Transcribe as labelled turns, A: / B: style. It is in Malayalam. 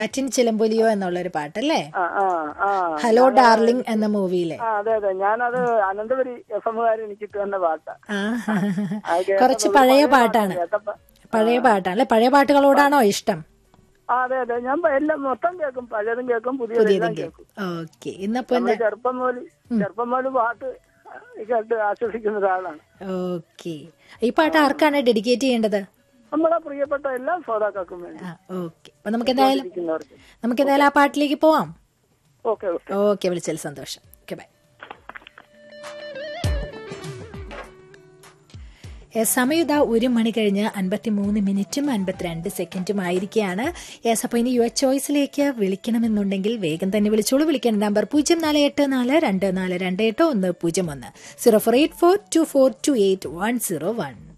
A: അച്ചിൻ ചിലമ്പൊലിയോ എന്നുള്ളൊരു പാട്ടല്ലേ
B: ആ ആ ആ
A: ഹലോ ഡാർലിംഗ് എന്ന മൂവിയിലെ
B: ആ അതെ അതെ ഞാനത് അനന്തപുരി എഫ് എമ്മുകാർ എനിക്ക് ഇട്ട് തന്ന പാട്ടാ
A: ആ
B: അത് കേട്ടപ്പോ
A: കുറച്ച്
B: ഒരു
A: പഴയ
B: പാട്ടാണ്
A: പാട്ടാണ്
B: കേട്ടപ്പോ.
A: പഴയ പാട്ടാണ് അല്ലെ പഴയ പാട്ടുകളോടാണോ ഇഷ്ടം
B: ആ അതെ അതെ ഞാൻ പ- എല്ലാം മൊത്തം കേൾക്കും പഴയതും കേൾക്കും പുതിയതെല്ലാം
A: പുതിയതും
B: കേൾക്കും
A: ഓക്കെ ഇന്നപ്പോ
B: നമ്മള് ചെറുപ്പം മുതൽ ചെറുപ്പം മുതൽ പാട്ട് കേട്ട് ആസ്വദിക്കുന്ന ഒരാളാണ്
A: ഓക്കെ ഈ പാട്ട് ആർക്കാണ് ഡെഡിക്കേറ്റ് ചെയ്യേണ്ടത്
B: നമ്മളെ പ്രിയപ്പെട്ട എല്ലാ ശ്രോതാക്കൾക്കും വേണ്ടി
A: ആ ഓക്കെ അപ്പൊ നമുക്ക് എന്തായാലും
B: ഇരിക്കുന്നവർക്ക്
A: നമുക്ക് എന്തായാലും ആ പാട്ടിലേക്ക് പോവാം
B: ഓക്കെ ഓക്കെ
A: ഓക്കെ വിളിച്ചതിൽ സന്തോഷം ഓക്കെ ബൈ യെസ് സമയം ഇതാ ഒരു മണി കഴിഞ്ഞ് അൻപത്തിമൂന്ന് മിനിറ്റും അൻപത്തിരണ്ട് സെക്കൻഡും ആയിരിക്കുകയാണ് യെസ് അപ്പോൾ ഇനി യുവർ ചോയ്സിലേക്ക് വിളിക്കണമെന്നുണ്ടെങ്കിൽ വേഗം തന്നെ വിളിച്ചോളൂ വിളിക്കേണ്ട നമ്പർ പൂജ്യം നാല് എട്ട് നാല് രണ്ട് നാല് രണ്ട് എട്ട് ഒന്ന് പൂജ്യം ഒന്ന് zero four eight four two four two eight one zero one